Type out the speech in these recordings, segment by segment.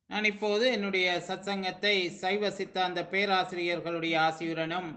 நான் இப்போது என்னுடைய சத்சங்கத்தை சைவ சித்தாந்த பேராசிரியர்களுடைய ஆசியுடனும்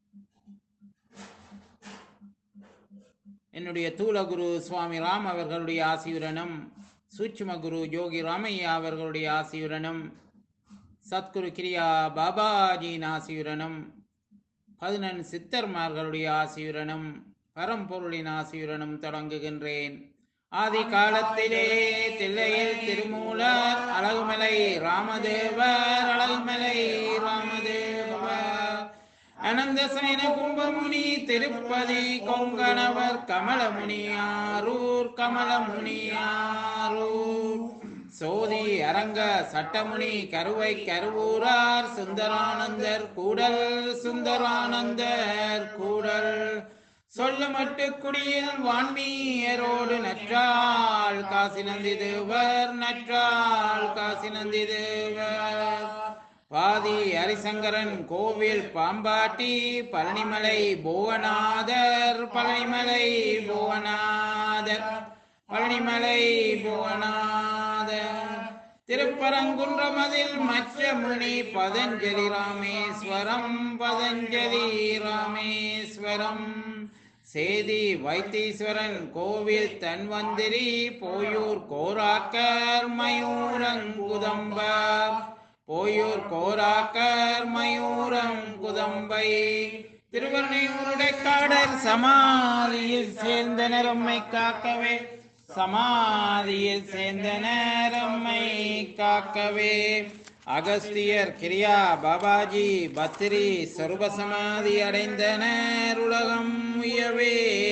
என்னுடைய தூலகுரு சுவாமி ராம் அவர்களுடைய ஆசியுடனும் சூட்சும குரு யோகி ராமையா அவர்களுடைய ஆசியுடனும் சத்குரு கிரியா பாபாஜியின் ஆசியுடனும் பதினெண் சித்தர்மார்களுடைய ஆசியுடனும் பரம்பொருளின் ஆசியுடனும் தொடங்குகின்றேன் ஆதி காலத்திலே தில்லையில் திருமூலர் அழகுமலை ராமதேவர் அழகுமலை ராமதேவர் அனந்த சைன கும்பமுனி திருப்பதி கொங்கணவர் கமலமுனியாரூர் கமலமுனியாரூர் சோதி அரங்க சட்டமுனி கருவை கருவூரார் சுந்தரானந்தர் கூடல் சுந்தரானந்தர் கூடல் சொல்லமட்டு குடியில் வான்மீயரோடு நற்றாள் காசி நந்தி தேவர் நற்றாள் காசி நந்தி தேவர் பாதி ஹரிசங்கரன் கோவில் பாம்பாட்டி பழனிமலை புவனாதர் பழனிமலை புவனாதர் பழனிமலை புவனாதர் திருப்பரங்குன்றமதில் மற்ற முனி பதஞ்சலி ராமேஸ்வரம் பதஞ்சலி ராமேஸ்வரம் சேதி வைத்தீஸ்வரன் கோவில் தன்வந்திரி போயூர் கோராக்கர் மயூரங்குதம்பர் போயூர் கோராக்கர் மயூரம் குதம்பை திருவர்ணையூருடைய காடல் சமாதியில் சேர்ந்த நிறம்மை காக்கவே சமாதியில் சேர்ந்த நேரம்மை காக்கவே அகஸ்தியர் கிரியா பாபாஜி பத்ரி சொருப சமாதி அடைந்தனர் உலகம் உயவே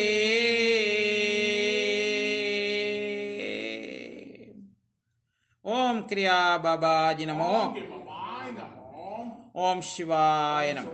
ஓம் கிரியா பாபாஜி நமோ ஓம் சிவாய நமோ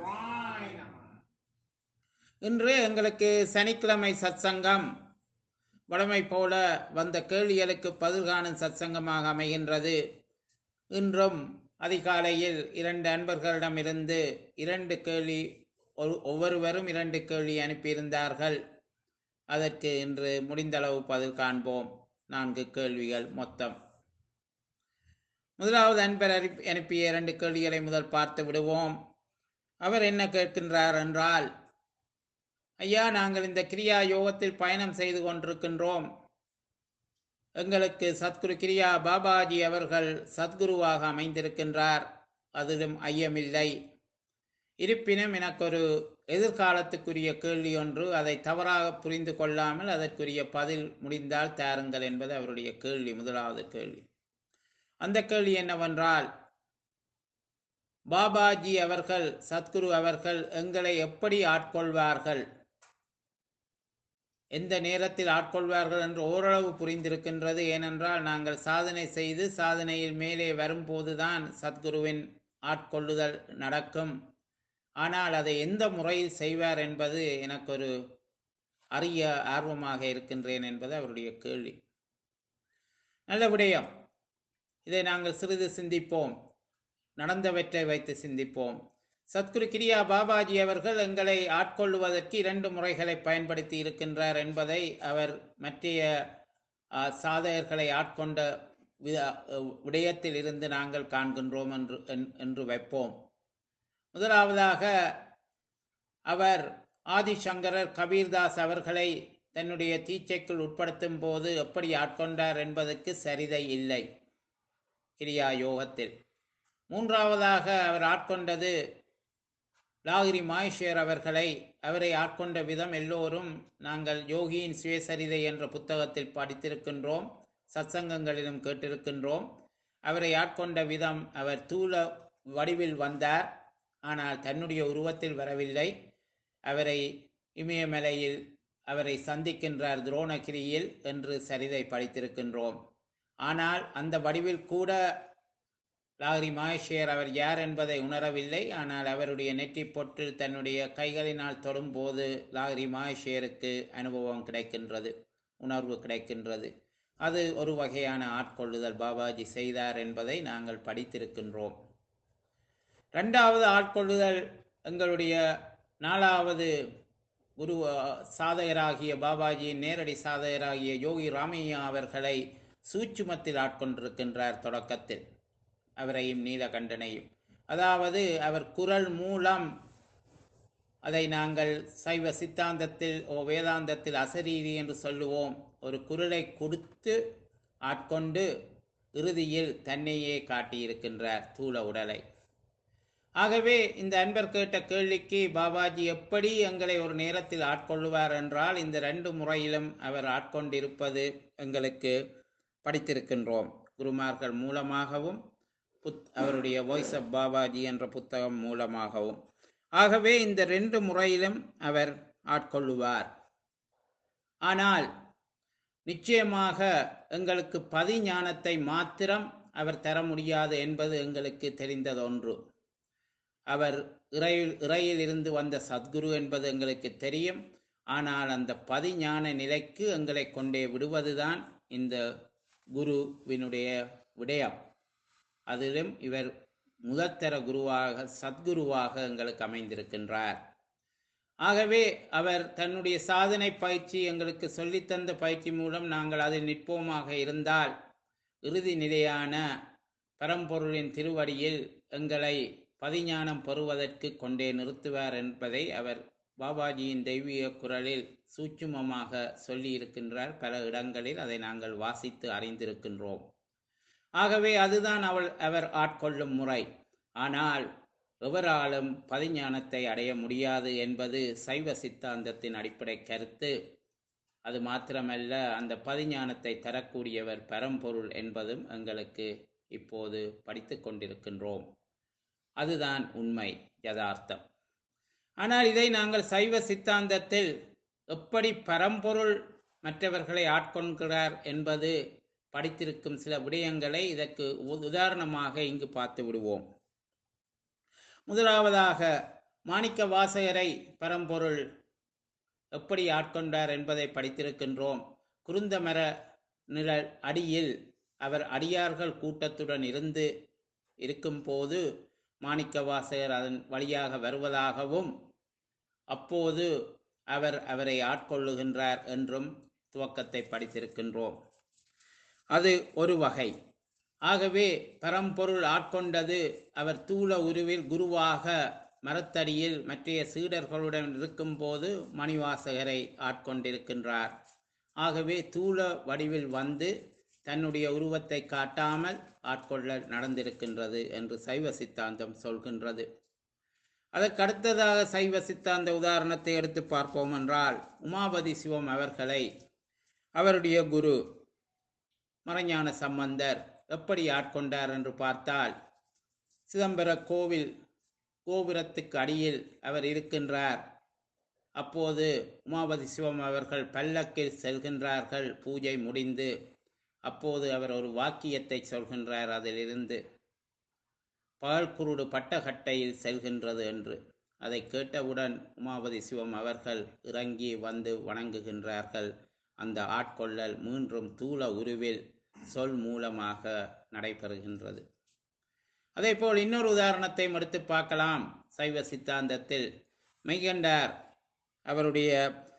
இன்று எங்களுக்கு சனிக்கிழமை சத்சங்கம் வழமை போல வந்த கேள்விகளுக்கு பதில் காணும் சத்சங்கமாக அமைகின்றது இன்றும் அதிகாலையில் இரண்டு அன்பர்களிடமிருந்து இரண்டு கேள்வி ஒரு- ஒவ்வொருவரும் இரண்டு கேள்வி அனுப்பியிருந்தார்கள் அதற்கு இன்று முடிந்தளவு பதில் காண்போம் நான்கு கேள்விகள் மொத்தம் முதலாவது அன்பர் அனுப்பி- அனுப்பிய இரண்டு கேள்விகளை முதல் பார்த்து விடுவோம் அவர் என்ன கேட்கின்றார் என்றால் ஐயா நாங்கள் இந்த கிரியா யோகத்தில் பயணம் செய்து கொண்டிருக்கின்றோம் எங்களுக்கு சத்குரு கிரியா பாபாஜி அவர்கள் சத்குருவாக அமைந்திருக்கின்றார் அதிலும் ஐயமில்லை இருப்பினும் எனக்கு ஒரு எதிர்காலத்துக்குரிய கேள்வி ஒன்று அதை தவறாக புரிந்து கொள்ளாமல் அதற்குரிய பதில் முடிந்தால் தாருங்கள் என்பது அவருடைய கேள்வி முதலாவது கேள்வி அந்த கேள்வி என்னவென்றால் பாபாஜி அவர்கள் சத்குரு அவர்கள் எங்களை எப்படி ஆட்கொள்வார்கள் எந்த நேரத்தில் ஆட்கொள்வார்கள் என்று ஓரளவு புரிந்திருக்கின்றது ஏனென்றால் நாங்கள் சாதனை செய்து சாதனையில் மேலே வரும்போதுதான் சத்குருவின் ஆட்கொள்ளுதல் நடக்கும் ஆனால் அதை எந்த முறையில் செய்வார் என்பது எனக்கு ஒரு அறிய ஆர்வமாக இருக்கின்றேன் என்பது அவருடைய கேள்வி நல்ல விடயம் இதை நாங்கள் சிறிது சிந்திப்போம் நடந்தவற்றை வைத்து சிந்திப்போம் சத்குரு கிரியா பாபாஜி அவர்கள் எங்களை ஆட்கொள்ளுவதற்கு இரண்டு முறைகளை பயன்படுத்தி இருக்கின்றார் என்பதை அவர் மற்றைய ஆ, சாதகர்களை ஆட்கொண்ட வி- விடயத்தில் இருந்து நாங்கள் காண்கின்றோம் என்று என்- என்று வைப்போம் முதலாவதாக அவர் ஆதிசங்கரர் கபீர்தாஸ் அவர்களை தன்னுடைய தீச்சைக்குள் உட்படுத்தும் போது எப்படி ஆட்கொண்டார் என்பதற்கு சரிதை இல்லை கிரியா யோகத்தில் மூன்றாவதாக அவர் ஆட்கொண்டது லாகிரி மாயேஸ்வர் அவர்களை அவரை ஆட்கொண்ட விதம் எல்லோரும் நாங்கள் யோகியின் சுயசரிதை என்ற புத்தகத்தில் படித்திருக்கின்றோம் சத்சங்கங்களிலும் கேட்டிருக்கின்றோம் அவரை ஆட்கொண்ட விதம் அவர் தூள வடிவில் வந்தார் ஆனால் தன்னுடைய உருவத்தில் வரவில்லை அவரை இமயமலையில் அவரை சந்திக்கின்றார் துரோணகிரியில் என்று சரிதை படித்திருக்கின்றோம் ஆனால் அந்த வடிவில் கூட லாகிரி மாயேஷியர் அவர் யார் என்பதை உணரவில்லை ஆனால் அவருடைய நெற்றி பொட்டு தன்னுடைய கைகளினால் தொடும்போது லாகிரி மாயேஷியருக்கு அனுபவம் கிடைக்கின்றது உணர்வு கிடைக்கின்றது அது ஒரு வகையான ஆட்கொள்ளுதல் பாபாஜி செய்தார் என்பதை நாங்கள் படித்திருக்கின்றோம் இரண்டாவது ஆட்கொள்ளுதல் எங்களுடைய நாலாவது குரு அஹ், சாதகராகிய பாபாஜியின் நேரடி சாதகராகிய யோகி ராமையா அவர்களை சூட்சுமத்தில் ஆட்கொண்டிருக்கின்றார் தொடக்கத்தில் அவரையும் நீலகண்டனையும் அதாவது அவர் குரல் மூலம் அதை நாங்கள் சைவ சித்தாந்தத்தில் ஓ வேதாந்தத்தில் அசரீரி என்று சொல்லுவோம் ஒரு குரலை கொடுத்து ஆட்கொண்டு இறுதியில் தன்னையே காட்டியிருக்கின்றார் தூள உடலை ஆகவே இந்த அன்பர் கேட்ட கேள்விக்கு பாபாஜி எப்படி எங்களை ஒரு நேரத்தில் ஆட்கொள்ளுவார் என்றால் இந்த ரெண்டு முறையிலும் அவர் ஆட்கொண்டிருப்பது எங்களுக்கு படித்திருக்கின்றோம் குருமார்கள் மூலமாகவும் புத் அவருடைய வாய்ஸ் ஆஃப் பாபாஜி என்ற புத்தகம் மூலமாகவும் ஆகவே இந்த ரெண்டு முறையிலும் அவர் ஆட்கொள்ளுவார் ஆனால் நிச்சயமாக எங்களுக்கு பதிஞானத்தை மாத்திரம் அவர் தர முடியாது என்பது எங்களுக்கு தெரிந்ததொன்று அவர் இறையில் இறையில் இருந்து வந்த சத்குரு என்பது எங்களுக்கு தெரியும் ஆனால் அந்த பதிஞான நிலைக்கு எங்களை கொண்டே விடுவதுதான் இந்த குருவினுடைய விடயம் அதிலும் இவர் முதற்தர குருவாக சத்குருவாக எங்களுக்கு அமைந்திருக்கின்றார் ஆகவே அவர் தன்னுடைய சாதனை பயிற்சி எங்களுக்கு சொல்லித்தந்த பயிற்சி மூலம் நாங்கள் அதில் நிற்போமாக இருந்தால் இறுதி நிலையான பரம்பொருளின் திருவடியில் எங்களை பதிஞானம் பெறுவதற்கு கொண்டே நிறுத்துவார் என்பதை அவர் பாபாஜியின் தெய்வீக குரலில் சூட்சுமமாக சொல்லி இருக்கின்றார் பல இடங்களில் அதை நாங்கள் வாசித்து அறிந்திருக்கின்றோம் ஆகவே அதுதான் அவள் அவர் ஆட்கொள்ளும் முறை ஆனால் எவராலும் பதிஞானத்தை அடைய முடியாது என்பது சைவ சித்தாந்தத்தின் அடிப்படை கருத்து அது மாத்திரமல்ல அந்த பதிஞானத்தை தரக்கூடியவர் பரம்பொருள் என்பதும் எங்களுக்கு இப்போது படித்து கொண்டிருக்கின்றோம் அதுதான் உண்மை யதார்த்தம் ஆனால் இதை நாங்கள் சைவ சித்தாந்தத்தில் எப்படி பரம்பொருள் மற்றவர்களை ஆட்கொள்கிறார் என்பது படித்திருக்கும் சில விடயங்களை இதற்கு உதாரணமாக இங்கு பார்த்து விடுவோம் முதலாவதாக மாணிக்க வாசகரை பரம்பொருள் எப்படி ஆட்கொண்டார் என்பதை படித்திருக்கின்றோம் குருந்தமர நிழல் அடியில் அவர் அடியார்கள் கூட்டத்துடன் இருந்து இருக்கும்போது மாணிக்க வாசகர் அதன் வழியாக வருவதாகவும் அப்போது அவர் அவரை ஆட்கொள்ளுகின்றார் என்றும் துவக்கத்தை படித்திருக்கின்றோம் அது ஒரு வகை ஆகவே பரம்பொருள் ஆட்கொண்டது அவர் தூள உருவில் குருவாக மரத்தடியில் மற்றைய சீடர்களுடன் இருக்கும்போது மணிவாசகரை ஆட்கொண்டிருக்கின்றார் ஆகவே தூள வடிவில் வந்து தன்னுடைய உருவத்தை காட்டாமல் ஆட்கொள்ள நடந்திருக்கின்றது என்று சைவ சித்தாந்தம் சொல்கின்றது அதற்கு அடுத்ததாக சைவ சித்தாந்த உதாரணத்தை எடுத்து பார்ப்போம் என்றால் உமாபதி சிவம் அவர்களை அவருடைய குரு மறைஞான சம்பந்தர் எப்படி ஆட்கொண்டார் என்று பார்த்தால் சிதம்பர கோவில் கோபுரத்துக்கு அடியில் அவர் இருக்கின்றார் அப்போது உமாபதி சிவம் அவர்கள் பல்லக்கில் செல்கின்றார்கள் பூஜை முடிந்து அப்போது அவர் ஒரு வாக்கியத்தை சொல்கின்றார் அதிலிருந்து பால்குருடு பட்டகட்டையில் செல்கின்றது என்று அதை கேட்டவுடன் உமாபதி சிவம் அவர்கள் இறங்கி வந்து வணங்குகின்றார்கள் அந்த ஆட்கொள்ளல் மீண்டும் தூள உருவில் சொல் மூலமாக நடைபெறுகின்றது அதே போல் இன்னொரு உதாரணத்தை எடுத்து பார்க்கலாம் சைவ சித்தாந்தத்தில் மெய்கண்டார் அவருடைய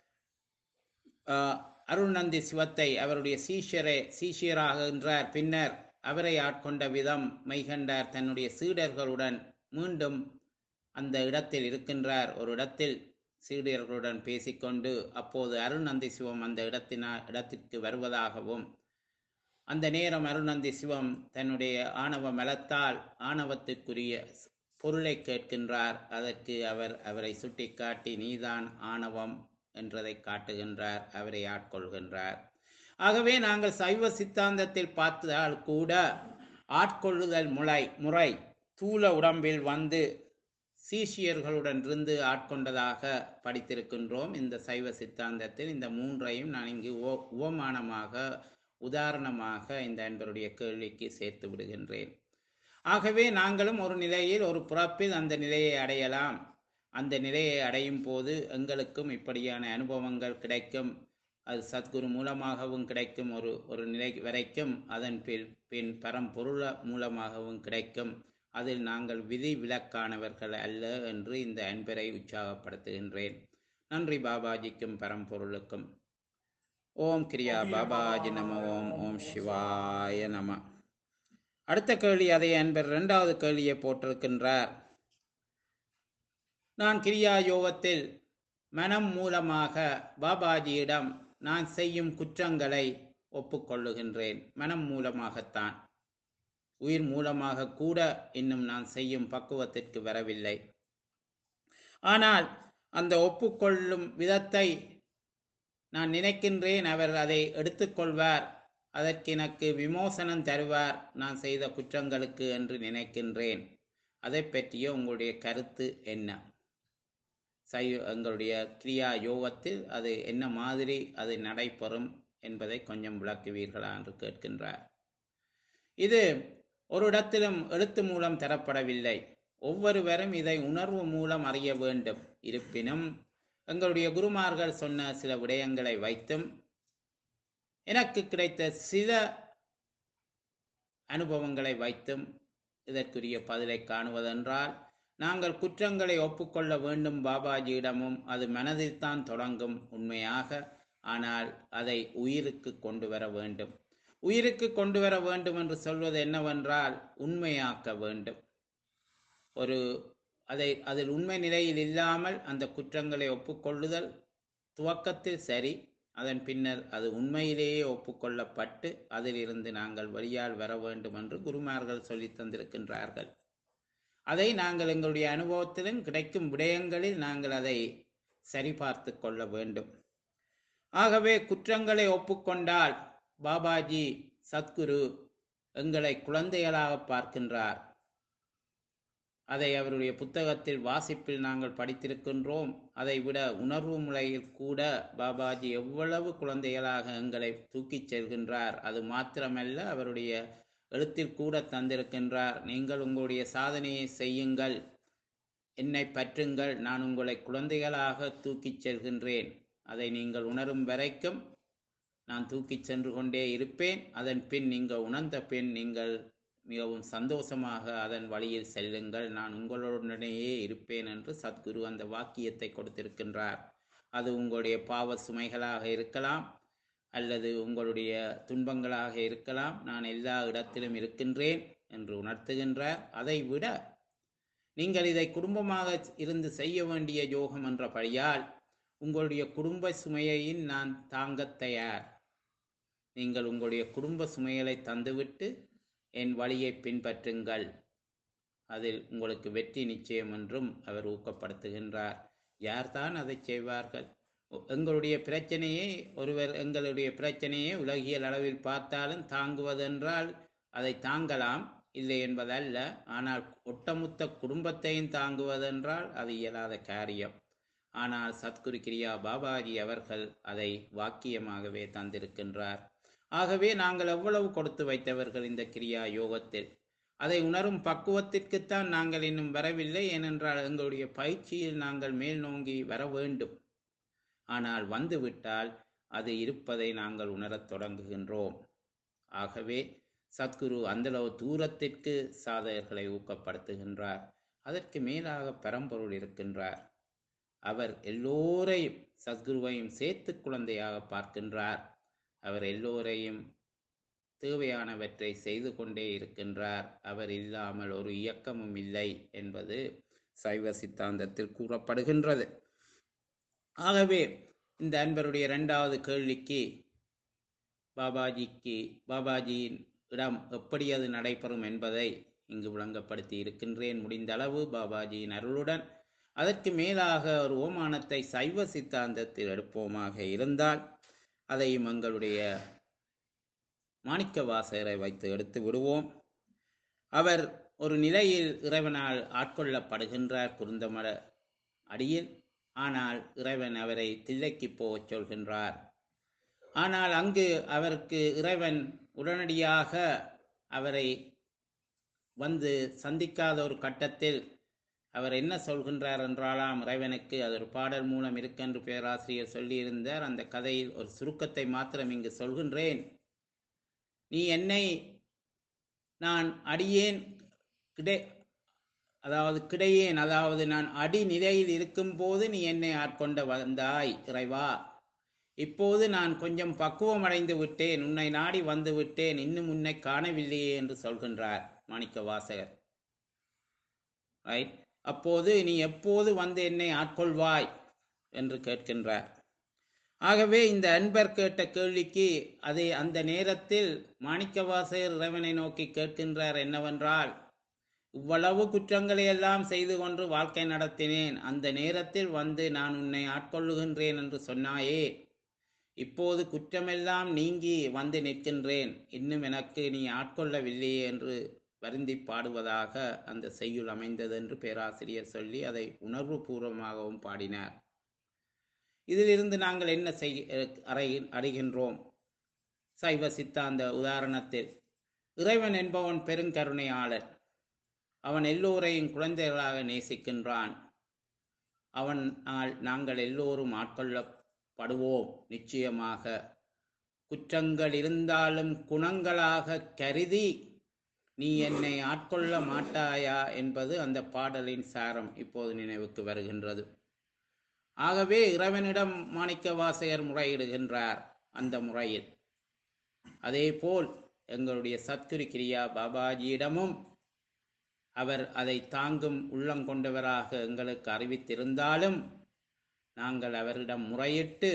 அருள்நந்தி சிவத்தை அவருடைய சீஷரை சீஷியராகின்றார் பின்னர் அவரை ஆட்கொண்ட விதம் மெய்கண்டார் தன்னுடைய சீடர்களுடன் மீண்டும் அந்த இடத்தில் இருக்கின்றார் ஒரு இடத்தில் சீடர்களுடன் பேசிக்கொண்டு அப்போது அருள்நந்தி சிவம் அந்த இடத்தினா இடத்திற்கு வருவதாகவும் அந்த நேரம் அருள்நந்தி சிவம் தன்னுடைய ஆணவ மலத்தால் ஆணவத்திற்குரிய பொருளை கேட்கின்றார் அதற்கு அவர் அவரை சுட்டிக்காட்டி நீதான் ஆணவம் என்றதை காட்டுகின்றார் அவரை ஆட்கொள்கின்றார் ஆகவே நாங்கள் சைவ சித்தாந்தத்தில் பார்த்தால் கூட ஆட்கொள்ளுதல் முறை முறை தூள உடம்பில் வந்து சீஷியர்களுடன் இருந்து ஆட்கொண்டதாக படித்திருக்கின்றோம் இந்த சைவ சித்தாந்தத்தில் இந்த மூன்றையும் நான் இங்கு உவமானமாக உதாரணமாக இந்த அன்பருடைய கேள்விக்கு சேர்த்து விடுகின்றேன் ஆகவே நாங்களும் ஒரு நிலையில் ஒரு பிறப்பில் அந்த நிலையை அடையலாம் அந்த நிலையை அடையும் போது எங்களுக்கும் இப்படியான அனுபவங்கள் கிடைக்கும் அது சத்குரு மூலமாகவும் கிடைக்கும் ஒரு ஒரு நிலை வரைக்கும் அதன் பின் பின் பரம்பொருள மூலமாகவும் கிடைக்கும் அதில் நாங்கள் விதி விலக்கானவர்கள் அல்ல என்று இந்த அன்பரை உற்சாகப்படுத்துகின்றேன் நன்றி பாபாஜிக்கும் பரம்பொருளுக்கும் ஓம் கிரியா பாபாஜி நம ஓம் ஓம் சிவாய நம அடுத்த கேள்வி அதே அன்பர் இரண்டாவது கேள்வியை போட்டிருக்கின்றார் நான் கிரியா யோகத்தில் மனம் மூலமாக பாபாஜியிடம் நான் செய்யும் குற்றங்களை ஒப்புக்கொள்ளுகின்றேன் மனம் மூலமாகத்தான் உயிர் மூலமாக கூட இன்னும் நான் செய்யும் பக்குவத்திற்கு வரவில்லை ஆனால் அந்த ஒப்புக்கொள்ளும் விதத்தை நான் நினைக்கின்றேன் அவர் அதை எடுத்துக்கொள்வார் அதற்கு எனக்கு விமோசனம் தருவார் நான் செய்த குற்றங்களுக்கு என்று நினைக்கின்றேன் அதை பற்றிய உங்களுடைய கருத்து என்ன சை எங்களுடைய கிரியா யோகத்தில் அது என்ன மாதிரி அது நடைபெறும் என்பதை கொஞ்சம் விளக்குவீர்களா என்று கேட்கின்றார் இது ஒரு இடத்திலும் எழுத்து மூலம் தரப்படவில்லை ஒவ்வொருவரும் இதை உணர்வு மூலம் அறிய வேண்டும் இருப்பினும் எங்களுடைய குருமார்கள் சொன்ன சில விடயங்களை வைத்தும் எனக்கு கிடைத்த சில அனுபவங்களை வைத்தும் இதற்குரிய பதிலை காணுவதென்றால் நாங்கள் குற்றங்களை ஒப்புக்கொள்ள வேண்டும் பாபாஜியிடமும் அது மனதில்தான் தொடங்கும் உண்மையாக ஆனால் அதை உயிருக்கு கொண்டு வர வேண்டும் உயிருக்கு கொண்டு வர வேண்டும் என்று சொல்வது என்னவென்றால் உண்மையாக்க வேண்டும் ஒரு அதை அதில் உண்மை நிலையில் இல்லாமல் அந்த குற்றங்களை ஒப்புக்கொள்ளுதல் துவக்கத்தில் சரி அதன் பின்னர் அது உண்மையிலேயே ஒப்புக்கொள்ளப்பட்டு அதிலிருந்து நாங்கள் வழியால் வர வேண்டும் என்று குருமார்கள் சொல்லி தந்திருக்கின்றார்கள் அதை நாங்கள் எங்களுடைய அனுபவத்திலும் கிடைக்கும் விடயங்களில் நாங்கள் அதை சரிபார்த்து கொள்ள வேண்டும் ஆகவே குற்றங்களை ஒப்புக்கொண்டால் பாபாஜி சத்குரு எங்களை குழந்தைகளாக பார்க்கின்றார் அதை அவருடைய புத்தகத்தில் வாசிப்பில் நாங்கள் படித்திருக்கின்றோம் அதை விட உணர்வு முறையில் கூட பாபாஜி எவ்வளவு குழந்தைகளாக எங்களை தூக்கிச் செல்கின்றார் அது மாத்திரமல்ல அவருடைய எழுத்தில் கூட தந்திருக்கின்றார் நீங்கள் உங்களுடைய சாதனையை செய்யுங்கள் என்னை பற்றுங்கள் நான் உங்களை குழந்தைகளாக தூக்கிச் செல்கின்றேன் அதை நீங்கள் உணரும் வரைக்கும் நான் தூக்கிச் சென்று கொண்டே இருப்பேன் அதன் பின் நீங்கள் உணர்ந்த பின் நீங்கள் மிகவும் சந்தோஷமாக அதன் வழியில் செல்லுங்கள் நான் உங்களுடனேயே இருப்பேன் என்று சத்குரு அந்த வாக்கியத்தை கொடுத்திருக்கின்றார் அது உங்களுடைய பாவ சுமைகளாக இருக்கலாம் அல்லது உங்களுடைய துன்பங்களாக இருக்கலாம் நான் எல்லா இடத்திலும் இருக்கின்றேன் என்று உணர்த்துகின்றார் அதை விட நீங்கள் இதை குடும்பமாக இருந்து செய்ய வேண்டிய யோகம் என்றபடியால் உங்களுடைய குடும்ப சுமையையும் நான் தாங்கத் தயார் நீங்கள் உங்களுடைய குடும்ப சுமைகளை தந்துவிட்டு என் வழியை பின்பற்றுங்கள் அதில் உங்களுக்கு வெற்றி நிச்சயம் என்றும் அவர் ஊக்கப்படுத்துகின்றார் யார்தான் அதை செய்வார்கள் எங்களுடைய பிரச்சனையை ஒருவர் எங்களுடைய பிரச்சனையை உலகியல் அளவில் பார்த்தாலும் தாங்குவதென்றால் அதை தாங்கலாம் இல்லை என்பதல்ல ஆனால் ஒட்டமொத்த குடும்பத்தையும் தாங்குவதென்றால் அது இயலாத காரியம் ஆனால் சத்குரு கிரியா பாபாஜி அவர்கள் அதை வாக்கியமாகவே தந்திருக்கின்றார் ஆகவே நாங்கள் எவ்வளவு கொடுத்து வைத்தவர்கள் இந்த கிரியா யோகத்தில் அதை உணரும் பக்குவத்திற்குத்தான் நாங்கள் இன்னும் வரவில்லை ஏனென்றால் எங்களுடைய பயிற்சியில் நாங்கள் மேல் நோங்கி வர வேண்டும் ஆனால் வந்துவிட்டால் அது இருப்பதை நாங்கள் உணரத் தொடங்குகின்றோம் ஆகவே சத்குரு அந்தளவு தூரத்திற்கு சாதகர்களை ஊக்கப்படுத்துகின்றார் அதற்கு மேலாக பரம்பொருள் இருக்கின்றார் அவர் எல்லோரையும் சத்குருவையும் சேர்த்து குழந்தையாக பார்க்கின்றார் அவர் எல்லோரையும் தேவையானவற்றை செய்து கொண்டே இருக்கின்றார் அவர் இல்லாமல் ஒரு இயக்கமும் இல்லை என்பது சைவ சித்தாந்தத்தில் கூறப்படுகின்றது ஆகவே இந்த அன்பருடைய இரண்டாவது கேள்விக்கு பாபாஜிக்கு பாபாஜியின் இடம் எப்படி அது நடைபெறும் என்பதை இங்கு விளங்கப்படுத்தி இருக்கின்றேன் முடிந்த அளவு பாபாஜியின் அருளுடன் அதற்கு மேலாக ஒரு ஓமானத்தை சைவ சித்தாந்தத்தில் எடுப்போமாக இருந்தால் அதையும் எங்களுடைய மாணிக்க வாசகரை வைத்து எடுத்து விடுவோம் அவர் ஒரு நிலையில் இறைவனால் ஆட்கொள்ளப்படுகின்றார் குருந்தமர அடியில் ஆனால் இறைவன் அவரை தில்லைக்கு போகச் சொல்கின்றார் ஆனால் அங்கு அவருக்கு இறைவன் உடனடியாக அவரை வந்து சந்திக்காத ஒரு கட்டத்தில் அவர் என்ன சொல்கின்றார் என்றாலாம் இறைவனுக்கு அது ஒரு பாடல் மூலம் இருக்கென்று பேராசிரியர் சொல்லியிருந்தார் அந்த கதையில் ஒரு சுருக்கத்தை மாத்திரம் இங்கு சொல்கின்றேன் நீ என்னை நான் அடியேன் கிடை அதாவது கிடையேன் அதாவது நான் அடி நிலையில் இருக்கும்போது நீ என்னை ஆட்கொண்ட வந்தாய் இறைவா இப்போது நான் கொஞ்சம் பக்குவம் அடைந்து விட்டேன் உன்னை நாடி வந்து விட்டேன் இன்னும் உன்னை காணவில்லையே என்று சொல்கின்றார் மாணிக்க வாசகர் ரைட் அப்போது நீ எப்போது வந்து என்னை ஆட்கொள்வாய் என்று கேட்கின்றார் ஆகவே இந்த அன்பர் கேட்ட கேள்விக்கு அதை அந்த நேரத்தில் மாணிக்கவாசகர் இறைவனை நோக்கி கேட்கின்றார் என்னவென்றால் இவ்வளவு குற்றங்களை எல்லாம் செய்து கொண்டு வாழ்க்கை நடத்தினேன் அந்த நேரத்தில் வந்து நான் உன்னை ஆட்கொள்ளுகின்றேன் என்று சொன்னாயே இப்போது குற்றமெல்லாம் நீங்கி வந்து நிற்கின்றேன் இன்னும் எனக்கு நீ ஆட்கொள்ளவில்லையே என்று வருந்தி பாடுவதாக அந்த செய்யுள் அமைந்தது என்று பேராசிரியர் சொல்லி அதை உணர்வு பூர்வமாகவும் பாடினார் இதிலிருந்து நாங்கள் என்ன செய் அறை அறிகின்றோம் சைவ சித்தாந்த உதாரணத்தில் இறைவன் என்பவன் பெருங்கருணையாளர் அவன் எல்லோரையும் குழந்தைகளாக நேசிக்கின்றான் அவனால் நாங்கள் எல்லோரும் ஆட்கொள்ளப்படுவோம் நிச்சயமாக குற்றங்கள் இருந்தாலும் குணங்களாக கருதி நீ என்னை ஆட்கொள்ள மாட்டாயா என்பது அந்த பாடலின் சாரம் இப்போது நினைவுக்கு வருகின்றது ஆகவே இறைவனிடம் மாணிக்க வாசகர் முறையிடுகின்றார் அந்த முறையில் அதேபோல் எங்களுடைய சத்குரு கிரியா பாபாஜியிடமும் அவர் அதை தாங்கும் உள்ளம் கொண்டவராக எங்களுக்கு அறிவித்திருந்தாலும் நாங்கள் அவரிடம் முறையிட்டு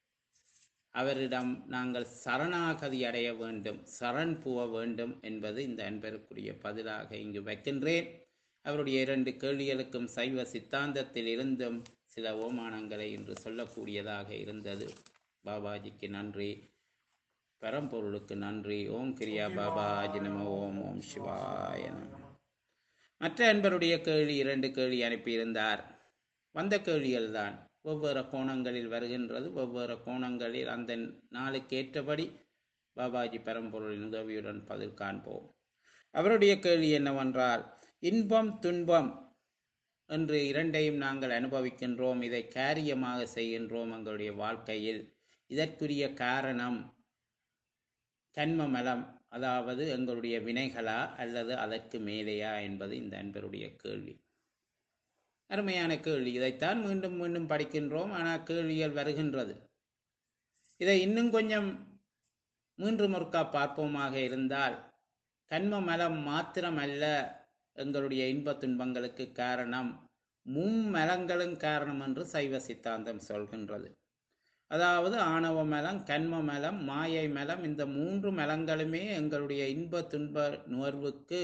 அவரிடம் நாங்கள் சரணாகதி அடைய வேண்டும் சரண் புவ வேண்டும் என்பது இந்த அன்பருக்குரிய பதிலாக இங்கு வைக்கின்றேன் அவருடைய இரண்டு கேள்விகளுக்கும் சைவ சித்தாந்தத்தில் இருந்தும் சில ஓமானங்களை இன்று சொல்லக்கூடியதாக இருந்தது பாபாஜிக்கு நன்றி பரம்பொருளுக்கு நன்றி ஓம் கிரியா பாபாஜி நம ஓம் ஓம் சிவாய நம மற்ற அன்பருடைய கேள்வி இரண்டு கேள்வி அனுப்பியிருந்தார் வந்த கேள்விகள் தான் வெவ்வேறு கோணங்களில் வருகின்றது வெவ்வேறு கோணங்களில் அந்த நாளுக்கு ஏற்றபடி பாபாஜி பரம்பொருளின் உதவியுடன் பதில் காண்போம் அவருடைய கேள்வி என்னவென்றால் இன்பம் துன்பம் என்று இரண்டையும் நாங்கள் அனுபவிக்கின்றோம் இதை காரியமாக செய்கின்றோம் எங்களுடைய வாழ்க்கையில் இதற்குரிய காரணம் கண்மமலம் அதாவது எங்களுடைய வினைகளா அல்லது அதற்கு மேலேயா என்பது இந்த அன்பருடைய கேள்வி அருமையான கேள்வி இதைத்தான் மீண்டும் மீண்டும் படிக்கின்றோம் ஆனால் கேள்விகள் வருகின்றது இதை இன்னும் கொஞ்சம் மூன்று முறுக்கா பார்ப்போமாக இருந்தால் கண்ம மலம் மாத்திரமல்ல எங்களுடைய இன்ப துன்பங்களுக்கு காரணம் மும்மலங்களும் காரணம் என்று சைவ சித்தாந்தம் சொல்கின்றது அதாவது ஆணவ மலம் கண்ம மலம் மாயை மலம் இந்த மூன்று மலங்களுமே எங்களுடைய இன்ப துன்ப நுகர்வுக்கு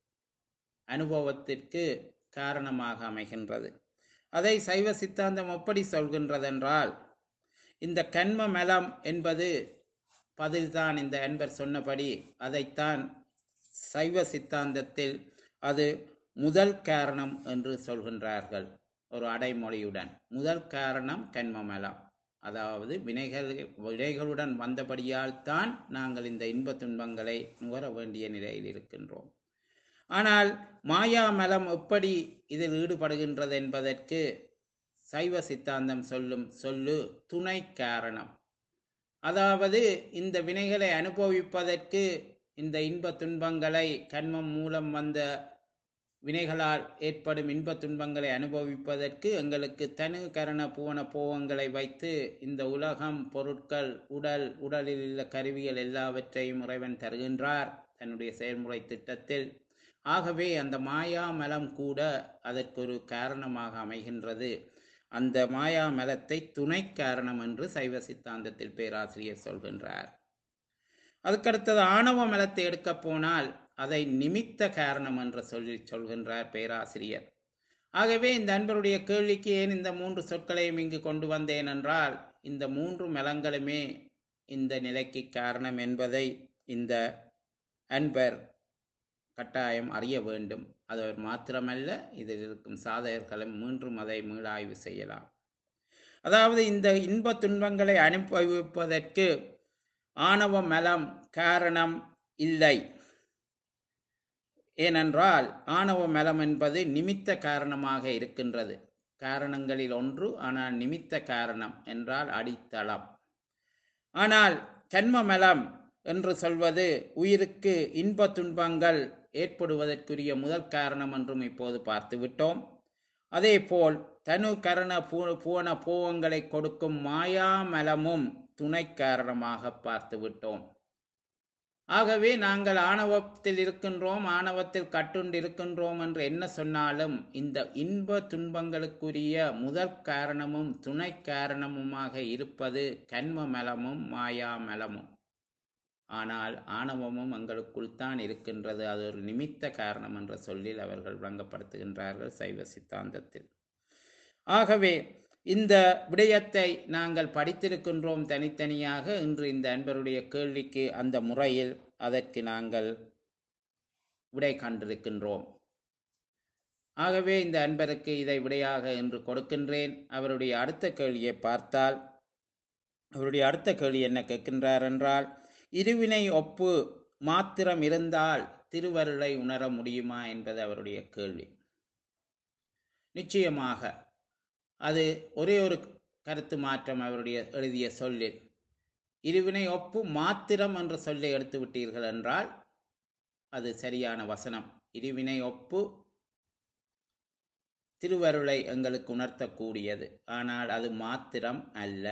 அனுபவத்திற்கு காரணமாக அமைகின்றது அதை சைவ சித்தாந்தம் எப்படி சொல்கின்றதென்றால் இந்த கண்ம மலம் என்பது பதில்தான் இந்த அன்பர் சொன்னபடி அதைத்தான் சைவ சித்தாந்தத்தில் அது முதல் காரணம் என்று சொல்கின்றார்கள் ஒரு அடைமொழியுடன் முதல் காரணம் கண்மமலம் அதாவது வினைகள் வினைகளுடன் வந்தபடியால் தான் நாங்கள் இந்த இன்ப துன்பங்களை நுகர வேண்டிய நிலையில் இருக்கின்றோம் ஆனால் மாயாமலம் எப்படி இதில் ஈடுபடுகின்றது என்பதற்கு சைவ சித்தாந்தம் சொல்லும் சொல்லு துணை காரணம் அதாவது இந்த வினைகளை அனுபவிப்பதற்கு இந்த இன்ப துன்பங்களை கண்மம் மூலம் வந்த வினைகளால் ஏற்படும் இன்ப துன்பங்களை அனுபவிப்பதற்கு எங்களுக்கு தனு கரண பூவன போகங்களை வைத்து இந்த உலகம் பொருட்கள் உடல் உடலில் உள்ள கருவிகள் எல்லாவற்றையும் இறைவன் தருகின்றார் தன்னுடைய செயல்முறை திட்டத்தில் ஆகவே அந்த மாயா மலம் கூட அதற்கு ஒரு காரணமாக அமைகின்றது அந்த மாயா மலத்தை துணை காரணம் என்று சைவ சித்தாந்தத்தில் பேராசிரியர் சொல்கின்றார் அதுக்கடுத்தது ஆணவ மலத்தை எடுக்க போனால் அதை நிமித்த காரணம் என்று சொல்லி சொல்கின்றார் பேராசிரியர் ஆகவே இந்த அன்பருடைய கேள்விக்கு ஏன் இந்த மூன்று சொற்களையும் இங்கு கொண்டு வந்தேன் என்றால் இந்த மூன்று மலங்களுமே இந்த நிலைக்கு காரணம் என்பதை இந்த அன்பர் கட்டாயம் அறிய வேண்டும் அது மாத்திரமல்ல இதில் இருக்கும் சாதகர்களும் மீண்டும் அதை மீளாய்வு செய்யலாம் அதாவது இந்த இன்ப துன்பங்களை அனுபவிப்பதற்கு ஆணவ மலம் காரணம் இல்லை ஏனென்றால் ஆணவ மலம் என்பது நிமித்த காரணமாக இருக்கின்றது காரணங்களில் ஒன்று ஆனால் நிமித்த காரணம் என்றால் அடித்தளம் ஆனால் கண்ம மலம் என்று சொல்வது உயிருக்கு இன்ப துன்பங்கள் ஏற்படுவதற்குரிய முதல் காரணம் என்றும் இப்போது பார்த்து விட்டோம் அதேபோல் தனு கரண பூ பூவன போகங்களை கொடுக்கும் மாயாமலமும் துணை காரணமாக பார்த்து விட்டோம் ஆகவே நாங்கள் ஆணவத்தில் இருக்கின்றோம் ஆணவத்தில் கட்டுண்டு இருக்கின்றோம் என்று என்ன சொன்னாலும் இந்த இன்ப துன்பங்களுக்குரிய முதற் காரணமும் துணை காரணமுமாக இருப்பது கண்ம மலமும் மாயா மலமும் ஆனால் ஆணவமும் எங்களுக்குள் தான் இருக்கின்றது அது ஒரு நிமித்த காரணம் என்ற சொல்லில் அவர்கள் விளங்கப்படுத்துகின்றார்கள் சைவ சித்தாந்தத்தில் ஆகவே இந்த விடயத்தை நாங்கள் படித்திருக்கின்றோம் தனித்தனியாக இன்று இந்த அன்பருடைய கேள்விக்கு அந்த முறையில் அதற்கு நாங்கள் விடை கண்டிருக்கின்றோம் ஆகவே இந்த அன்பருக்கு இதை விடையாக இன்று கொடுக்கின்றேன் அவருடைய அடுத்த கேள்வியை பார்த்தால் அவருடைய அடுத்த கேள்வி என்ன கேட்கின்றார் என்றால் இருவினை ஒப்பு மாத்திரம் இருந்தால் திருவருளை உணர முடியுமா என்பது அவருடைய கேள்வி நிச்சயமாக அது ஒரே ஒரு கருத்து மாற்றம் அவருடைய எழுதிய சொல்லில் இருவினை ஒப்பு மாத்திரம் என்ற சொல்லை எடுத்து விட்டீர்கள் என்றால் அது சரியான வசனம் இருவினை ஒப்பு திருவருளை எங்களுக்கு உணர்த்தக்கூடியது ஆனால் அது மாத்திரம் அல்ல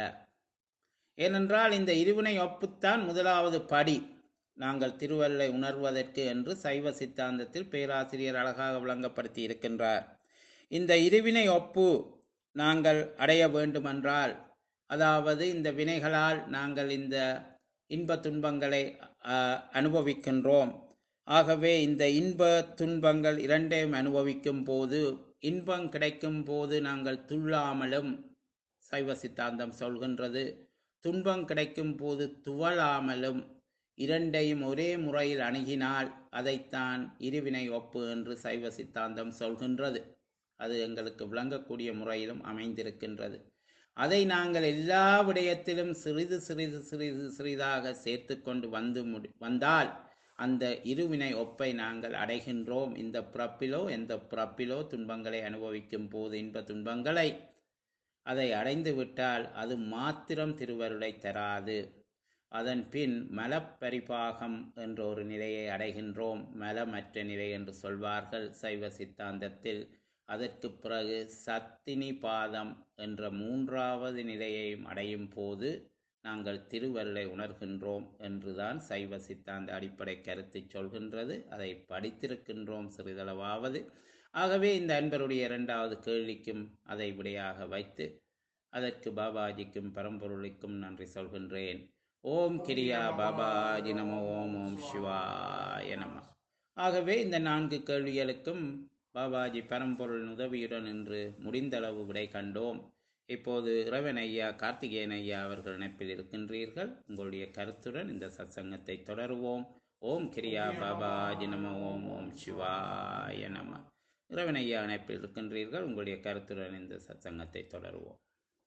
ஏனென்றால் இந்த இருவினை ஒப்புத்தான் முதலாவது படி நாங்கள் திருவருளை உணர்வதற்கு என்று சைவ சித்தாந்தத்தில் பேராசிரியர் அழகாக விளங்கப்படுத்தி இருக்கின்றார் இந்த இருவினை ஒப்பு நாங்கள் அடைய வேண்டுமென்றால் அதாவது இந்த வினைகளால் நாங்கள் இந்த இன்ப துன்பங்களை அஹ், அனுபவிக்கின்றோம் ஆகவே இந்த இன்ப துன்பங்கள் இரண்டையும் அனுபவிக்கும் போது இன்பம் கிடைக்கும் போது நாங்கள் துள்ளாமலும் சைவ சித்தாந்தம் சொல்கின்றது துன்பம் கிடைக்கும் போது துவளாமலும் இரண்டையும் ஒரே முறையில் அணுகினால் அதைத்தான் இருவினை ஒப்பு என்று சைவ சித்தாந்தம் சொல்கின்றது அது எங்களுக்கு விளங்கக்கூடிய முறையிலும் அமைந்திருக்கின்றது அதை நாங்கள் எல்லா விடயத்திலும் சிறிது சிறிது சிறிது சிறிதாக சேர்த்து கொண்டு வந்து முடி வந்தால் அந்த இருவினை ஒப்பை நாங்கள் அடைகின்றோம் இந்த பிறப்பிலோ எந்த பிறப்பிலோ துன்பங்களை அனுபவிக்கும் போது இன்ப துன்பங்களை அதை அடைந்து விட்டால் அது மாத்திரம் திருவருளை தராது அதன் பின் மலப்பரிபாகம் என்ற ஒரு நிலையை அடைகின்றோம் மலமற்ற நிலை என்று சொல்வார்கள் சைவ சித்தாந்தத்தில் அதற்கு பிறகு சத்தினி பாதம் என்ற மூன்றாவது நிலையையும் அடையும் போது நாங்கள் திருவருளை உணர்கின்றோம் என்றுதான் சைவ சித்தாந்த அடிப்படை கருத்தை சொல்கின்றது அதை படித்திருக்கின்றோம் சிறிதளவாவது ஆகவே இந்த அன்பருடைய இரண்டாவது கேள்விக்கும் அதை விடையாக வைத்து அதற்கு பாபாஜிக்கும் பரம்பொருளுக்கும் நன்றி சொல்கின்றேன் ஓம் கிரியா பாபாஜி நம ஓம் ஓம் சிவாய நம ஆகவே இந்த நான்கு கேள்விகளுக்கும் பாபாஜி பரம்பொருள் உதவியுடன் இன்று முடிந்தளவு விடை கண்டோம் இப்போது இறைவன் ஐயா கார்த்திகேயன் ஐயா அவர்கள் இணைப்பில் இருக்கின்றீர்கள் உங்களுடைய கருத்துடன் இந்த சத்சங்கத்தை தொடருவோம் ஓம் கிரியா பாபாஜி நம ஓம் ஓம் சிவாய நம இறைவன் ஐயா இணைப்பில் இருக்கின்றீர்கள் உங்களுடைய கருத்துடன் இந்த சத்சங்கத்தை தொடருவோம்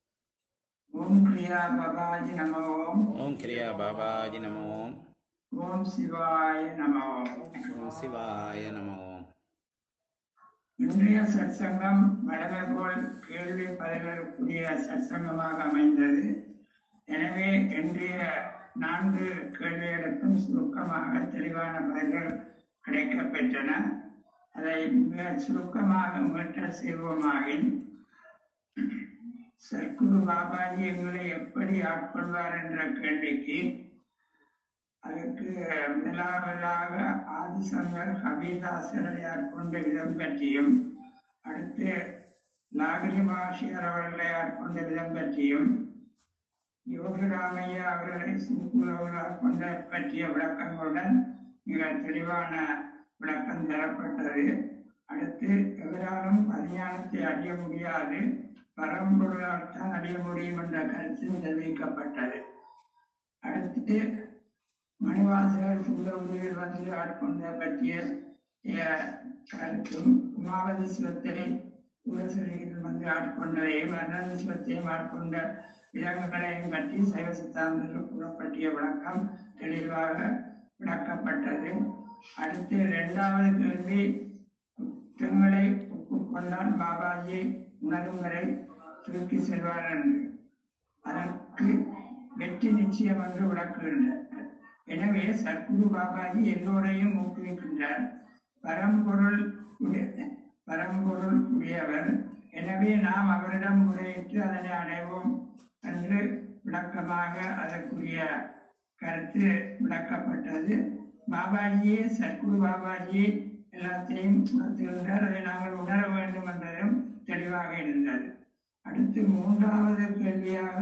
ஓம் கிரியா பபாஜி நம ஓம் ஓம் கிரியா பாபாஜி நம ஓம் ஓம் சிவாய நம ஓம் ஓம் சிவாய நம ஓம் இன்றைய சத்சங்கம் வழமை போல் கேள்வி பதில்களுக்குரிய சத்சங்கமாக அமைந்தது எனவே இன்றைய நான்கு கேள்விகளுக்கும் சுருக்கமாக தெளிவான பதில்கள் கிடைக்கப் பெற்றன அதை மிக சுருக்கமாக மீட்ட செய்வோமாகின் சர்க்குரு பாபாஜி எங்களை எப்படி ஆட்கொள்வார் என்ற கேள்விக்கு அதற்கு முதலாவதாக ஆதிசங்கர் கபிதாசரை ஆட்கொண்ட விதம் பற்றியும் அடுத்து நாகரி மகாஷியர் அவர்களை ஆட்கொண்ட விதம் பற்றியும் யோகிராமையா அவர்களை சிங்குலவர்களாக கொண்ட பற்றிய விளக்கங்களுடன் மிக தெளிவான விளக்கம் தரப்பட்டது அடுத்து எவராலும் பரிஞானத்தை அடைய முடியாது பரம்பொருளால் தான் அடைய முடியும் என்ற கருத்து தெரிவிக்கப்பட்டது அடுத்து மணிவாசகர் சுந்தரமுடியில் வந்து ஆட்கொண்ட பற்றிய அஹ், கருத்தும் உமாவதி சிவத்தை உலசரியில் வந்து ஆட்கொண்டதையும் அனந்த சிவத்தையும் ஆட்கொண்ட விலங்குகளையும் பற்றி சைவ சித்தாந்தத்தில் கூறப்பட்டிய விளக்கம் தெளிவாக விளக்கப்பட்டது அடுத்து இரண்டாவது கேள்வி குற்றங்களை ஒப்புக்கொண்டால் பாபாஜி உணரும் வரை தூக்கி செல்வார் என்று அதற்கு வெற்றி நிச்சயம் என்று விளக்குகின்றார் எனவே சத்குரு பாபாஜி எல்லோரையும் ஊக்குவிக்கின்றார் பரம்பொருள் உடைய- பரம்பொருள் உடையவர் எனவே நாம் அவரிடம் முறையிட்டு அதனை அடைவோம் என்று விளக்கமாக அதற்குரிய கருத்து விளக்கப்பட்டது பாபாஜியே சத்குரு பாபாஜி எல்லாத்தையும் உணர்த்துகின்றார் அதை நாங்கள் உணர வேண்டும் என்பதும் தெளிவாக இருந்தது அடுத்து மூன்றாவது கேள்வியாக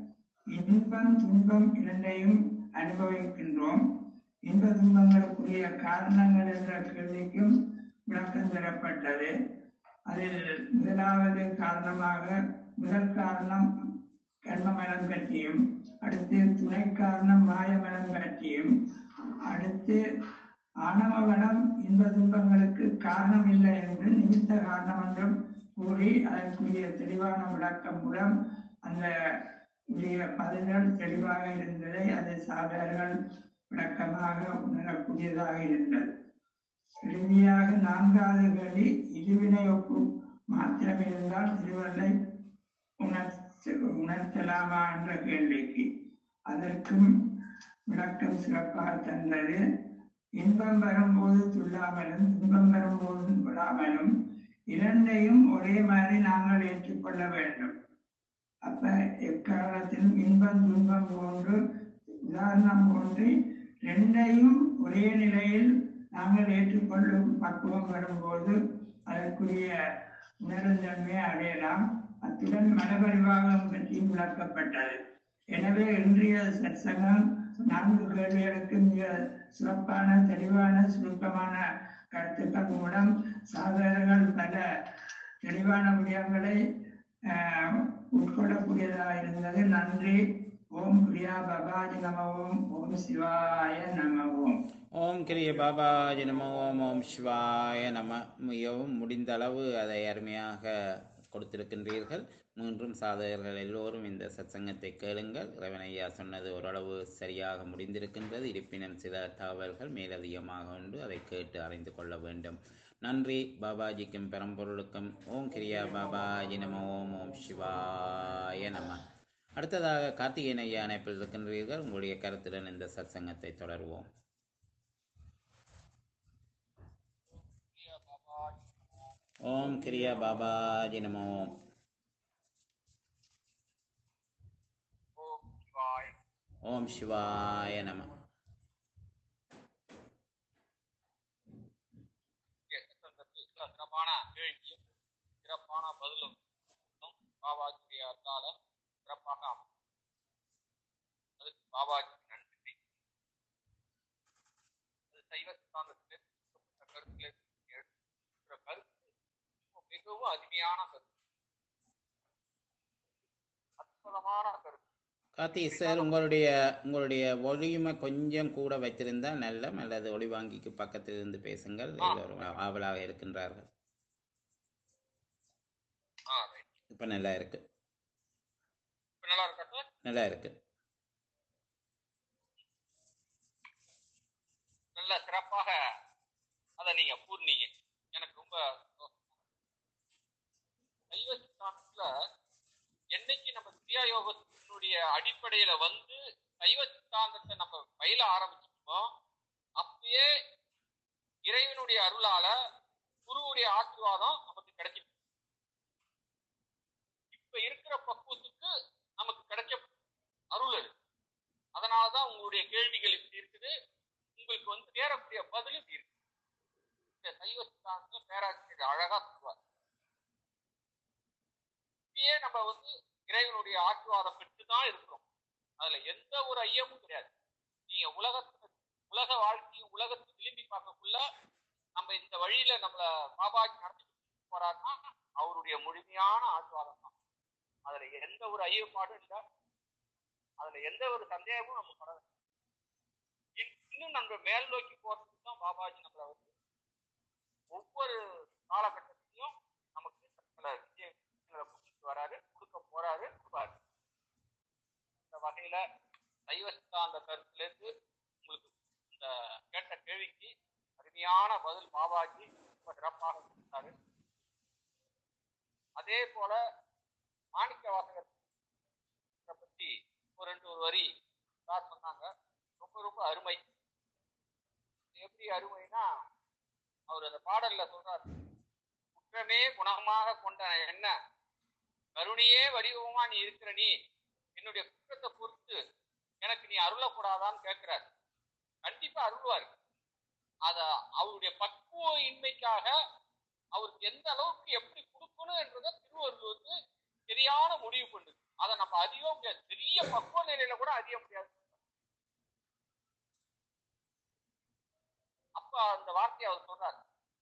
இன்பம் துன்பம் இரண்டையும் அனுபவிக்கின்றோம் இன்ப துன்பங்களுக்குரிய காரணங்கள் என்ற கேள்விக்கும் விளக்கம் தரப்பட்டது அதில் முதலாவது காரணமாக முதல் காரணம் கர்மமலம் பற்றியும் அடுத்து துணை காரணம் மாயமலம் பற்றியும் அடுத்து ஆணவமலம் இன்ப துன்பங்களுக்கு காரணம் இல்லை என்று நிமித்த காரணம் என்றும் கூறி அதற்குரிய தெளிவான விளக்கம் மூலம் அந்த உரிய பதில்கள் தெளிவாக இருந்ததை அதை சாதகர்கள் விளக்கமாக உணரக்கூடியதாக இருந்தது இறுதியாக நான்காவது கேள்வி இருவினை ஒப்பு மாத்திரம் இருந்தால் திருவள்ளை உணர்த்த உணர்த்தலாமா என்ற கேள்விக்கு அதற்கும் விளக்கம் சிறப்பாக தந்தது இன்பம் வரும்போது துள்ளாமலும் துன்பம் வரும்போது விடாமலும் இரண்டையும் ஒரே மாதிரி நாங்கள் ஏற்றுக்கொள்ள வேண்டும் அப்ப எக்காலத்திலும் இன்பம் துன்பம் போன்று உதாரணம் போன்று ரெண்டையும் ஒரே நிலையில் நாங்கள் ஏற்றுக்கொள்ளும் பக்குவம் வரும்போது அதற்குரிய உணர்ந்தன்மையை அடையலாம் அத்துடன் மனபரிவாகம் பற்றியும் விளக்கப்பட்டது எனவே இன்றைய சத்சங்கம் நான்கு கேள்விகளுக்கு மிக சிறப்பான தெளிவான சுருக்கமான கருத்துக்கள் மூலம் சாதகர்கள் பல தெளிவான விடயங்களை ஆஹ், உட்கொள்ளக்கூடியதாக இருந்தது நன்றி ஓம் பிரியா பபாஜி நம ஓம் ஓம் சிவாய நம ஓம் ஓம் கிரிய பாபாஜி நம ஓம் ஓம் சிவாய நம மிகவும் முடிந்த அளவு அதை அருமையாக கொடுத்திருக்கின்றீர்கள் மூன்றும் சாதகர்கள் எல்லோரும் இந்த சத்சங்கத்தை கேளுங்கள் ரவணையா சொன்னது ஓரளவு சரியாக முடிந்திருக்கின்றது இருப்பினும் சில தகவல்கள் மேலதிகமாக உண்டு அதை கேட்டு அறிந்து கொள்ள வேண்டும் நன்றி பாபாஜிக்கும் பெரம்பொருளுக்கும் ஓம் கிரியா பாபாஜி நம ஓம் ஓம் சிவாய நம அடுத்ததாக கார்த்திகேயன் ஐயா அணைப்பில் இருக்கின்றீர்கள் உங்களுடைய கருத்துடன் இந்த சத்சங்கத்தை தொடருவோம் ஓம் கிரியா பாபாஜி நம ஓம் ஓம் சிவாய் ஓம் சிவாய நம சந்தர்ப்பத்தில் சில சிறப்பான கேள்வியும் சிறப்பான பதிலும் பாபாஜி அருளால சிறப்பாக அமையும். அதுக்கு பாபாஜி நன்றி அது சைவ சித்தாந்தத்திலே கொடுக்கப்பட்ட கருத்திலே எடுக்கிற கருத்து மிகவும் அருமையான கருத்து அற்புதமான கருத்து கார்த்திக் சார் உங்களுடைய உங்களுடைய ஒளியுமை கொஞ்சம் கூட வைத்திருந்தா நல்ல அல்லது ஒளிவாங்கிக்கு பக்கத்தில் இருந்து பேசுங்கள் எல்லோரும் ஆவலாக இருக்கின்றார்கள் ஆ ரைட் இப்ப நல்லா இருக்கு இப்ப நல்லா இருக்கட்டும் நல்லா இருக்கு நல்ல சிறப்பாக அதை நீங்க கூர்னீங்க எனக்கு ரொம்ப சந்தோஷம். சைவ சித்தாந்தத்துல என்னைக்கு நம்ம கிரியா யோகத்தினுடைய அடிப்படையில வந்து சைவ சித்தாந்தத்தை நம்ம பயில ஆரம்பிச்சிட்டோமோ அப்பயே இறைவனுடைய அருளால குருவுடைய ஆசீர்வாதம் நமக்கு கிடைச்சிட்டு இப்ப இருக்கிற பக்குவத்துக்கு நமக்கு கிடைச்ச அருள் அது அதனாலதான் உங்களுடைய கேள்விகள் இப்படி இருக்குது உங்களுக்கு வந்து சேரக்கூடிய பதில் இப்படி இருக்கு இந்த சைவ சித்தாந்தத்துல பேராசிரியர் அழகா சொல்லுவார் இப்பயே நம்ம வந்து இறைவனுடைய ஆசீர்வாதம் பெற்று தான் இருக்கிறோம் அதுல எந்த ஒரு ஐயமும் கிடையாது நீங்க உலகத்துல உலக வாழ்க்கையும் உலகத்தை திரும்பி பார்க்கக்குள்ள நம்ம இந்த வழியில நம்மள பாபாஜி நடத்தி போறாருன்னா அவருடைய முழுமையான ஆசீர்வாதம் தான் அதுல எந்த ஒரு ஐயப்பாடும் இல்லை அதுல எந்த ஒரு சந்தேகமும் நம்ம பட இன்- இன்னும் நம்ம மேல் நோக்கி போறதுக்கு தான் பாபாஜி நம்மளை வந்து ஒவ்வொரு காலகட்டத்திலையும் நமக்கு சில விஷயங்களை கொடுத்துட்டு வராரு கொடுக்க போறாரு கொடுப்பாரு இந்த வகையில சைவ சித்தாந்த கருத்திலிருந்து உங்களுக்கு இந்த கேட்ட கேள்விக்கு அருமையான பதில் பாபாஜி ரொம்ப சிறப்பாக கொடுத்தாரு அதே போல மாணிக்க வாசகர் பத்தி ஒரு ரெண்டு ஒரு வரி சார் சொன்னாங்க ரொம்ப ரொம்ப அருமை எப்படி அருமைனா அவர் அந்த பாடல்ல சொல்றார் குற்றமே குணமாக கொண்ட என்ன கருணையே வடிவமா நீ இருக்கிற நீ என்னுடைய குற்றத்தை பொறுத்து எனக்கு நீ அருளக்கூடாதான்னு கேட்கிறார் கண்டிப்பா அருள்வார் அத அவருடைய பக்குவ இன்மைக்காக அவருக்கு எந்த அளவுக்கு எப்படி கொடுக்கணும் என்றதை திருவள்ளுவர் வந்து சரியான முடிவு பண்ணுது அதை நம்ம அறிய முடியாது பெரிய பக்குவ நிலையில கூட அறிய முடியாது அப்ப அந்த வார்த்தையை அவர் சொல்றாரு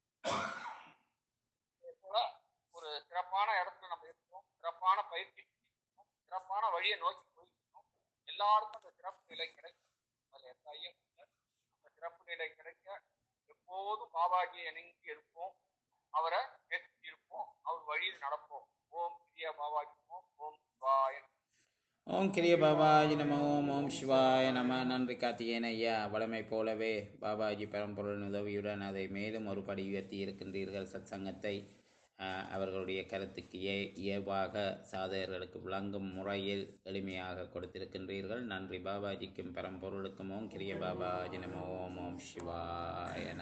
இதே போல ஒரு சிறப்பான இடத்துல நம்ம இருக்கோம் சிறப்பான பயிற்சி இருக்கோம், சிறப்பான வழியை நோக்கி போயிருக்கோம் எல்லாருக்கும் அந்த சிறப்பு நிலை கிடைக்கும் அதுல எந்த ஐயம் இல்லை அந்த சிறப்பு நிலை கிடைக்க எப்போதும் பாபாஜியை இணங்கி இருப்போம் அவரை நேசித்து இருப்போம் அவர் வழியில் நடப்போம் ஓம் பிரியா பாபாஜி ஓம் ஓம் சிவாய நமः. ஓம் கிரிய பாபாஜி நம ஓம் ஓம் சிவாய நம நன்றி கார்த்திகேயன் ஐயா வளமை போலவே பாபாஜி பரம்பொருளின் உதவியுடன் அதை மேலும் ஒரு படி உயர்த்தி இருக்கின்றீர்கள் சத்சங்கத்தை ஆஹ், அவர்களுடைய கருத்துக்கு இய இயல்பாக சாதகர்களுக்கு விளங்கும் முறையில் எளிமையாக கொடுத்திருக்கின்றீர்கள் நன்றி பாபாஜிக்கும் பரம்பொருளுக்கும் ஓம் கிரிய பாபாஜி நம ஓம் ஓம் சிவாய நம